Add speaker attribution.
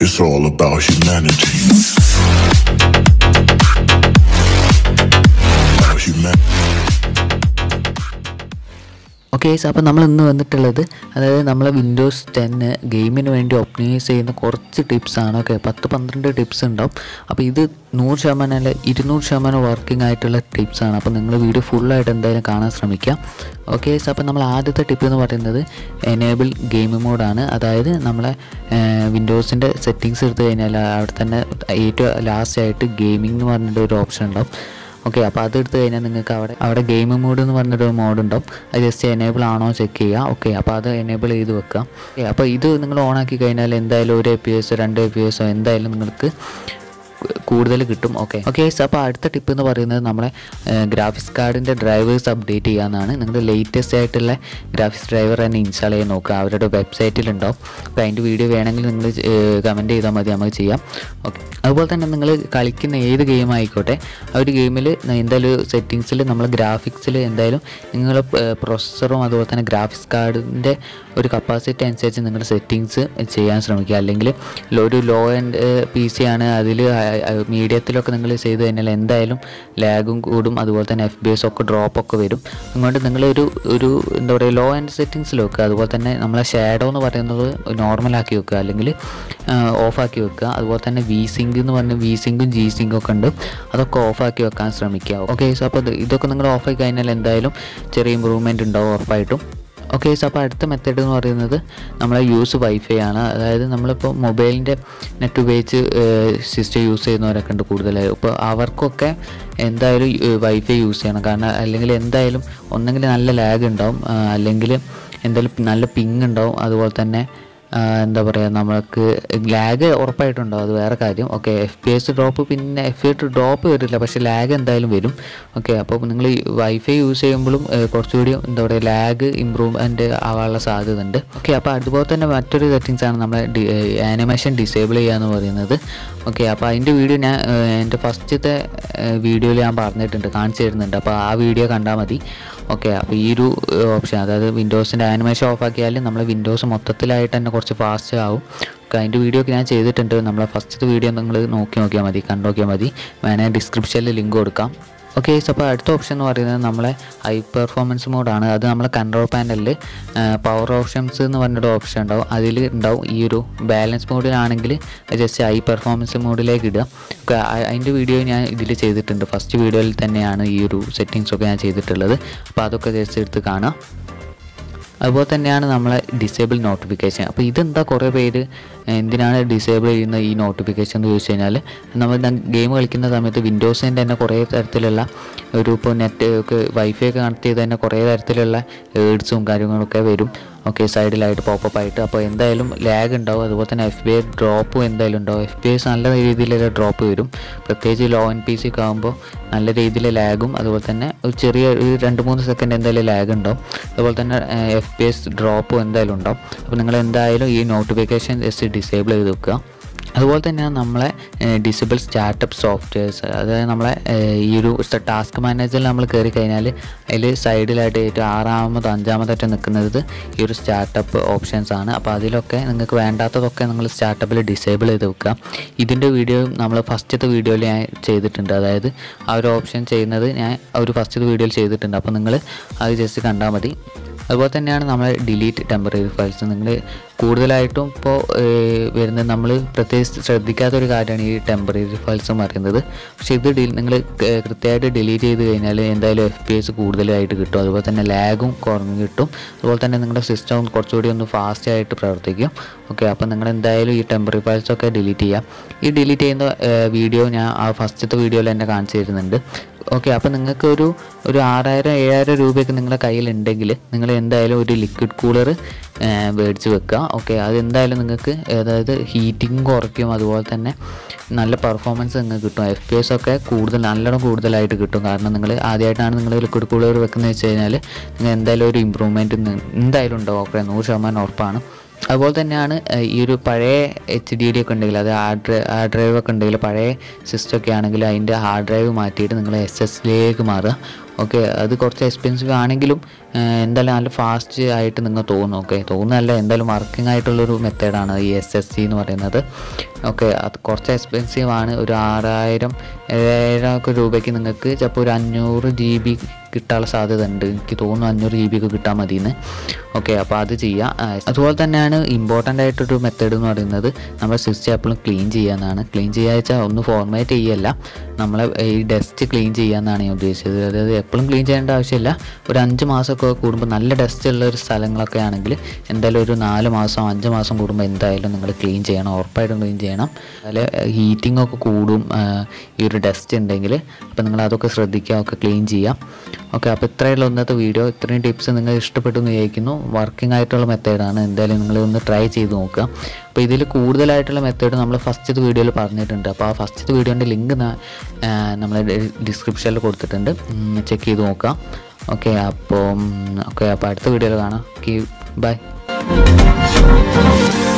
Speaker 1: It's all about humanity. About humanity.
Speaker 2: Okay അപ്പോൾ നമ്മൾ ഇന്ന് വന്നിട്ടുള്ളത് അതായത് നമ്മളെ വിൻഡോസ് ടെന്ന് ഗെയിമിന് വേണ്ടി ഒപ്റ്റിമൈസ് ചെയ്യുന്ന കുറച്ച് ടിപ്സാണ് ഓക്കെ പത്ത് പന്ത്രണ്ട് ടിപ്സ് ഉണ്ടാവും അപ്പോൾ ഇത് നൂറ് ശതമാനം അല്ല ഇരുന്നൂറ് ശതമാനം വർക്കിംഗ് ആയിട്ടുള്ള ടിപ്സാണ് അപ്പോൾ നിങ്ങൾ വീഡിയോ ഫുള്ളായിട്ട് എന്തായാലും കാണാൻ ശ്രമിക്കാം ഓക്കെ അപ്പോൾ നമ്മൾ ആദ്യത്തെ ടിപ്പ് എന്ന് പറയുന്നത് എനേബിൾ ഗെയിം മോഡാണ് അതായത് നമ്മളെ വിൻഡോസിൻ്റെ സെറ്റിങ്സ് എടുത്തു കഴിഞ്ഞാൽ അവിടെ തന്നെ ഏറ്റവും ലാസ്റ്റ് ആയിട്ട് ഗെയിമിംഗ് എന്ന് പറഞ്ഞിട്ട് ഒരു ഓപ്ഷൻ ഉണ്ടാവും ഓക്കെ അപ്പോൾ അത് എടുത്തു കഴിഞ്ഞാൽ നിങ്ങൾക്ക് അവിടെ അവിടെ ഗെയിം മോഡ് എന്ന് പറഞ്ഞൊരു മോഡ് ഉണ്ടാവും അത് ജസ്റ്റ് എനേബിൾ ആണോ ചെക്ക് ചെയ്യുക ഓക്കെ അപ്പോൾ അത് എനേബിൾ ചെയ്ത് വെക്കുക ഓക്കെ അപ്പോൾ ഇത് നിങ്ങൾ ഓൺ ആക്കി കഴിഞ്ഞാൽ എന്തായാലും ഒരു എ പി എസ് രണ്ട് എ പി എസോ എന്തായാലും നിങ്ങൾക്ക് കൂടുതൽ കിട്ടും ഓക്കെ ഓക്കെ അപ്പോൾ അടുത്ത ടിപ്പ് എന്ന് പറയുന്നത് നമ്മളെ ഗ്രാഫിക്സ് കാർഡിൻ്റെ ഡ്രൈവേഴ്സ് അപ്ഡേറ്റ് ചെയ്യാമെന്നാണ് നിങ്ങളുടെ ലേറ്റസ്റ്റ് ആയിട്ടുള്ള ഗ്രാഫിക്സ് ഡ്രൈവർ തന്നെ ഇൻസ്റ്റാൾ ചെയ്യാൻ നോക്കുക അവരുടെ വെബ്സൈറ്റിലുണ്ടാവും അപ്പോൾ അതിൻ്റെ വീഡിയോ വേണമെങ്കിൽ നിങ്ങൾ കമൻറ്റ് ചെയ്താൽ മതി നമുക്ക് ചെയ്യാം ഓക്കെ അതുപോലെ തന്നെ നിങ്ങൾ കളിക്കുന്ന ഏത് ഗെയിം ആയിക്കോട്ടെ ആ ഒരു ഗെയിമിൽ എന്തായാലും സെറ്റിങ്സിൽ നമ്മൾ ഗ്രാഫിക്സിൽ എന്തായാലും നിങ്ങൾ പ്രൊസസ്സറും അതുപോലെ തന്നെ ഗ്രാഫിക്സ് കാർഡിൻ്റെ ഒരു കപ്പാസിറ്റി അനുസരിച്ച് നിങ്ങൾ സെറ്റിങ്സ് ചെയ്യാൻ ശ്രമിക്കുക അല്ലെങ്കിൽ ഒരു ലോ ആൻഡ് പി സി ആണ് അതിൽ മീഡിയത്തിലൊക്കെ നിങ്ങൾ ചെയ്ത് കഴിഞ്ഞാൽ എന്തായാലും ലാഗും കൂടും അതുപോലെ തന്നെ എഫ് ബി എസ് ഒക്കെ ഡ്രോപ്പ് ഒക്കെ വരും അതുകൊണ്ട് നിങ്ങളൊരു ഒരു എന്താ പറയുക ലോ ആൻഡ് സെറ്റിങ്സിൽ വെക്കുക അതുപോലെ തന്നെ നമ്മളെ ഷാഡോ എന്ന് പറയുന്നത് നോർമലാക്കി വെക്കുക അല്ലെങ്കിൽ ഓഫാക്കി വെക്കുക അതുപോലെ തന്നെ വി സിങ്ക് എന്ന് പറഞ്ഞ വി സിങ്കും ജി സിങ്കും ഒക്കെ ഉണ്ട് അതൊക്കെ ഓഫാക്കി വെക്കാൻ ശ്രമിക്കുക ഓക്കെ സോ അപ്പോൾ ഇതൊക്കെ നിങ്ങൾ ഓഫാക്കി കഴിഞ്ഞാൽ എന്തായാലും ചെറിയ ഇമ്പ്രൂവ്മെൻറ്റ് ഉണ്ടാവും ഉറപ്പായിട്ടും ഓക്കെ സോ അപ്പോൾ അടുത്ത മെത്തേഡ് എന്ന് പറയുന്നത് നമ്മളെ യൂസ് വൈഫൈ ആണ് അതായത് നമ്മളിപ്പോൾ മൊബൈലിൻ്റെ നെറ്റ് ഉപയോഗിച്ച് സിസ്റ്റം യൂസ് ചെയ്യുന്നവരൊക്കെ ഉണ്ട് കൂടുതലായി അപ്പോൾ അവർക്കൊക്കെ എന്തായാലും വൈഫൈ യൂസ് ചെയ്യണം കാരണം അല്ലെങ്കിൽ എന്തായാലും ഒന്നെങ്കിൽ നല്ല ലാഗ് ഉണ്ടാവും ആ, അല്ലെങ്കിൽ എന്തായാലും നല്ല പിങ് ഉണ്ടാവും അതുപോലെ തന്നെ ആ, എന്താ പറയുക നമ്മൾക്ക് ലാഗ് ഉറപ്പായിട്ടുണ്ടാവും അത് വേറെ കാര്യം okay F P S drop പിന്നെ എഫ് എ ഡ്രോപ്പ് വരില്ല പക്ഷേ ലാഗ് എന്തായാലും വരും ഓക്കെ അപ്പോൾ നിങ്ങൾ വൈഫൈ യൂസ് ചെയ്യുമ്പോഴും ഏ, കുറച്ചുകൂടി എന്താ പറയുക ലാഗ് ഇമ്പ്രൂവ്മെൻറ്റ് ആവാനുള്ള സാധ്യത ഉണ്ട് ഓക്കെ അപ്പോൾ അതുപോലെ തന്നെ മറ്റൊരു സെറ്റിങ്സ് ആണ് നമ്മളെ ആനിമേഷൻ ഡിസേബിൾ ചെയ്യുക എന്ന് പറയുന്നത് ഓക്കെ അപ്പോൾ അതിൻ്റെ വീഡിയോ ഞാൻ ഏ, എൻ്റെ ഫസ്റ്റത്തെ വീഡിയോയിൽ ഞാൻ പറഞ്ഞിട്ടുണ്ട് കാണിച്ചു തരുന്നുണ്ട് അപ്പോൾ ആ വീഡിയോ കണ്ടാൽ മതി ഓക്കെ അപ്പോൾ ഈ ഒരു ഓപ്ഷൻ അതായത് വിൻഡോസിൻ്റെ ആനിമേഷൻ ഓഫ് ആക്കിയാൽ നമ്മളെ വിൻഡോസ് മൊത്തത്തിലായിട്ട് തന്നെ കുറച്ച് ഫാസ്റ്റ് ആവും ഒക്കെ അതിൻ്റെ വീഡിയോ ഒക്കെ ഞാൻ ചെയ്തിട്ടുണ്ട് നമ്മളെ ഫസ്റ്റത്തെ വീഡിയോ നിങ്ങൾ നോക്കി നോക്കിയാൽ മതി കണ്ടു നോക്കിയാൽ മതി വേണേൽ ഡിസ്ക്രിപ്ഷനിൽ ലിങ്ക് കൊടുക്കാം ഓക്കെ അപ്പോൾ അടുത്ത ഓപ്ഷൻ എന്ന് പറയുന്നത് നമ്മളെ ഹൈ പെർഫോമൻസ് മോഡാണ് അത് നമ്മളെ കൺട്രോൾ പാനലിൽ പവർ ഓപ്ഷൻസ് എന്ന് പറഞ്ഞൊരു ഓപ്ഷൻ ഉണ്ടാവും അതിൽ ഉണ്ടാവും ഈ ഒരു ബാലൻസ് മോഡിലാണെങ്കിൽ ജസ്റ്റ് ഹൈ പെർഫോമൻസ് മോഡിലേക്ക് ഇടുക ഒക്കെ അ- അതിൻ്റെ വീഡിയോ ഞാൻ ഇതിൽ ചെയ്തിട്ടുണ്ട് ഫസ്റ്റ് വീഡിയോയിൽ തന്നെയാണ് ഈ ഒരു സെറ്റിങ്സ് ഒക്കെ ഞാൻ ചെയ്തിട്ടുള്ളത് അപ്പോൾ അതൊക്കെ ജസ്റ്റ് എടുത്ത് കാണാം അതുപോലെ തന്നെയാണ് നമ്മളെ ഡിസേബിൾ നോട്ടിഫിക്കേഷൻ അപ്പോൾ ഇതെന്താ കുറേ പേര് എന്തിനാണ് ഡിസേബിൾ ചെയ്യുന്ന ഈ നോട്ടിഫിക്കേഷൻ എന്ന് ചോദിച്ചു കഴിഞ്ഞാൽ നമ്മൾ ഗെയിം കളിക്കുന്ന സമയത്ത് വിൻഡോസിൻ്റെ തന്നെ കുറേ തരത്തിലുള്ള ഒരു ഇപ്പോൾ നെറ്റ് ഒക്കെ വൈഫൈ ഒക്കെ കണക്ട് ചെയ്ത് തന്നെ കുറേ തരത്തിലുള്ള ഏഡ്സും കാര്യങ്ങളൊക്കെ വരും ഓക്കെ സൈഡിലായിട്ട് പോപ്പപ്പ് ആയിട്ട് അപ്പോൾ എന്തായാലും ലാഗ് ഉണ്ടാവും അതുപോലെ തന്നെ എഫ് ബി ഐ ഡ്രോപ്പും എന്തായാലും ഉണ്ടാവും എഫ് ബി ഐസ് നല്ല രീതിയിലുള്ള ഡ്രോപ്പ് വരും പ്രത്യേകിച്ച് ലോ എൻ പി സി ഒക്കെ ആകുമ്പോൾ നല്ല രീതിയിൽ ലാഗും അതുപോലെ തന്നെ ഒരു ചെറിയ ഒരു രണ്ട് മൂന്ന് സെക്കൻഡ് എന്തായാലും ലാഗ് ഉണ്ടാവും അതുപോലെ തന്നെ എഫ് പി എസ് ഡ്രോപ്പും എന്തായാലും ഉണ്ടാവും അപ്പോൾ നിങ്ങൾ എന്തായാലും ഈ നോട്ടിഫിക്കേഷൻ ജസ്റ്റ് ഡിസേബിൾ ചെയ്ത് വെക്കുക അതുപോലെ തന്നെയാണ് നമ്മളെ ഡിസബിൾ സ്റ്റാർട്ടപ്പ് സോഫ്റ്റ്വെയർസ് അതായത് നമ്മളെ ഏഹ്, ഈ ഒരു ടാസ്ക് മാനേജറിൽ നമ്മൾ കയറി കഴിഞ്ഞാൽ അതിൽ സൈഡിലായിട്ട് ഏറ്റവും ആറാമത് അഞ്ചാമതായിട്ട് നിൽക്കുന്നത് ഈ ഒരു സ്റ്റാർട്ടപ്പ് ഓപ്ഷൻസ് ആണ് അപ്പോൾ അതിലൊക്കെ നിങ്ങൾക്ക് വേണ്ടാത്തതൊക്കെ നിങ്ങൾ സ്റ്റാർട്ടപ്പിൽ ഡിസേബിൾ ചെയ്ത് വെക്കുക ഇതിൻ്റെ വീഡിയോ നമ്മൾ ഫസ്റ്റത്തെ വീഡിയോയിൽ ഞാൻ ചെയ്തിട്ടുണ്ട് അതായത് ആ ഒരു ഓപ്ഷൻ ചെയ്യുന്നത് ഞാൻ ആ ഒരു ഫസ്റ്റത്തെ വീഡിയോയിൽ ചെയ്തിട്ടുണ്ട് അപ്പോൾ നിങ്ങൾ അത് ജസ്റ്റ് കണ്ടാൽ മതി അതുപോലെ തന്നെയാണ് നമ്മൾ ഡിലീറ്റ് ടെമ്പററി ഫയൽസ് നിങ്ങൾ കൂടുതലായിട്ടും ഇപ്പോൾ വരുന്നത് നമ്മൾ പ്രത്യേകിച്ച് ശ്രദ്ധിക്കാത്ത ഒരു കാര്യമാണ് ഈ ടെമ്പററി ഫയൽസ് എന്ന് പറയുന്നത് പക്ഷേ ഇത് നിങ്ങൾ കൃത്യമായിട്ട് ഡിലീറ്റ് ചെയ്ത് കഴിഞ്ഞാൽ എന്തായാലും എഫ് പി എസ് കൂടുതലായിട്ട് കിട്ടും അതുപോലെ തന്നെ ലാഗും കുറഞ്ഞ് കിട്ടും അതുപോലെ തന്നെ നിങ്ങളുടെ സിസ്റ്റം കുറച്ചുകൂടി ഒന്ന് ഫാസ്റ്റ് ആയിട്ട് പ്രവർത്തിക്കും ഓക്കെ അപ്പോൾ നിങ്ങൾ എന്തായാലും ഈ ടെമ്പററി ഫയൽസ് ഒക്കെ ഡിലീറ്റ് ചെയ്യാം ഈ ഡിലീറ്റ് ചെയ്യുന്ന വീഡിയോ ഞാൻ ആ ഫസ്റ്റത്തെ വീഡിയോയിൽ തന്നെ കാണിച്ചു തരുന്നുണ്ട് ഓക്കെ അപ്പോൾ നിങ്ങൾക്ക് ഒരു ഒരു ആറായിരം ഏഴായിരം രൂപയൊക്കെ നിങ്ങളുടെ കയ്യിലുണ്ടെങ്കിൽ നിങ്ങൾ എന്തായാലും ഒരു ലിക്വിഡ് കൂളർ മേടിച്ച് വെക്കുക ഓക്കെ അത് എന്തായാലും നിങ്ങൾക്ക് അതായത് ഹീറ്റിംഗ് കുറയ്ക്കും അതുപോലെ തന്നെ നല്ല പെർഫോമൻസ് നിങ്ങൾക്ക് കിട്ടും എഫ് പി എസ് ഒക്കെ കൂടുതൽ നല്ലോണം കൂടുതലായിട്ട് കിട്ടും കാരണം നിങ്ങൾ ആദ്യമായിട്ടാണ് നിങ്ങൾ ലിക്വിഡ് കൂളർ വെക്കുന്നത് വെച്ച് കഴിഞ്ഞാൽ നിങ്ങൾ എന്തായാലും ഒരു ഇമ്പ്രൂവ്മെൻറ്റ് എന്തായാലും ഉണ്ടാവും ഓക്കെ നൂറ് ശതമാനം ഉറപ്പാണ് അതുപോലെ തന്നെയാണ് ഏഹ്, ഈ ഒരു പഴയ എച്ച് ഡി ഡി ഒക്കെ ഉണ്ടെങ്കിൽ അത് ഹാർഡ് ഡ്രൈവ് ഹാർഡ് ഡ്രൈവ് ഒക്കെ ഉണ്ടെങ്കിൽ പഴയ സിസ്റ്റം ഒക്കെ ആണെങ്കിൽ അതിൻ്റെ ഹാർഡ് ഡ്രൈവ് മാറ്റിയിട്ട് നിങ്ങൾ എസ് എസിലേക്ക് മാറുക ഓക്കെ അത് കുറച്ച് എക്സ്പെൻസീവ് ആണെങ്കിലും ഏഹ്, എന്തായാലും നല്ല ഫാസ്റ്റ് ആയിട്ട് നിങ്ങൾ തോന്നും ഓക്കെ തോന്നുന്നല്ല എന്തായാലും വർക്കിംഗ് ആയിട്ടുള്ളൊരു മെത്തേഡാണ് ഈ എസ് എസ് സി എന്ന് പറയുന്നത് ഓക്കെ അത് കുറച്ച് എക്സ്പെൻസീവ് ആണ് ഒരു ആറായിരം ഏഴായിരം ഒക്കെ രൂപയ്ക്ക് നിങ്ങൾക്ക് ചിലപ്പോൾ ഒരു അഞ്ഞൂറ് ജി ബി കിട്ടാനുള്ള സാധ്യത ഉണ്ട് എനിക്ക് തോന്നുന്നു അഞ്ഞൂറ് ജി ബി ഒക്കെ കിട്ടാൻ മതിയെന്ന് ഓക്കെ അപ്പോൾ അത് ചെയ്യാം ആ, അതുപോലെ തന്നെയാണ് ഇമ്പോർട്ടൻ്റ് ആയിട്ടൊരു മെത്തേഡ് എന്ന് പറയുന്നത് നമ്മുടെ സിസ്റ്റം എപ്പോഴും ക്ലീൻ ചെയ്യാന്നാണ് ക്ലീൻ ചെയ്യുക വെച്ചാൽ ഒന്ന് ഫോർമാറ്റ് ചെയ്യല്ല നമ്മളെ ഈ ഡസ്റ്റ് ക്ലീൻ ചെയ്യാന്നാണ് ഞാൻ ഉദ്ദേശിച്ചത് അതായത് എപ്പോഴും ക്ലീൻ ചെയ്യേണ്ട ആവശ്യമില്ല ഒരു അഞ്ച് മാസമൊക്കെ കൂടുമ്പോൾ നല്ല ഡസ്റ്റ് ഉള്ള ഒരു സ്ഥലങ്ങളൊക്കെ ആണെങ്കിൽ എന്തായാലും ഒരു നാല് മാസം അഞ്ച് മാസം കൂടുമ്പോൾ എന്തായാലും നിങ്ങൾ ക്ലീൻ ചെയ്യണം ഉറപ്പായിട്ടും ക്ലീൻ ചെയ്യണം അതിൽ ഹീറ്റിംഗ് ഒക്കെ കൂടും ആ, ഈ ഒരു ഡസ്റ്റ് ഉണ്ടെങ്കിൽ അപ്പോൾ നിങ്ങൾ അതൊക്കെ ശ്രദ്ധിക്കുക ഒക്കെ ക്ലീൻ ചെയ്യാം ഓക്കെ അപ്പോൾ ഇത്രയുള്ള ഇന്നത്തെ വീഡിയോ ഇത്രയും ടിപ്സ് നിങ്ങൾ ഇഷ്ടപ്പെട്ടു എന്ന് വിചാരിക്കുന്നു വർക്കിംഗ് ആയിട്ടുള്ള മെത്തേഡാണ് എന്തായാലും നിങ്ങൾ ഒന്ന് ട്രൈ ചെയ്ത് നോക്കുക അപ്പോൾ ഇതിൽ കൂടുതലായിട്ടുള്ള മെത്തേഡ് നമ്മൾ ഫസ്റ്റത്തെ വീഡിയോയിൽ പറഞ്ഞിട്ടുണ്ട് അപ്പോൾ ആ ഫസ്റ്റത്തെ വീഡിയോൻ്റെ ലിങ്ക് നമ്മൾ ഡിസ്ക്രിപ്ഷനിൽ കൊടുത്തിട്ടുണ്ട് ചെക്ക് ചെയ്ത് നോക്കാം ഓക്കെ അപ്പോൾ ഓക്കെ അപ്പോൾ അടുത്ത വീഡിയോയിൽ കാണാം ഓക്കെ ബൈ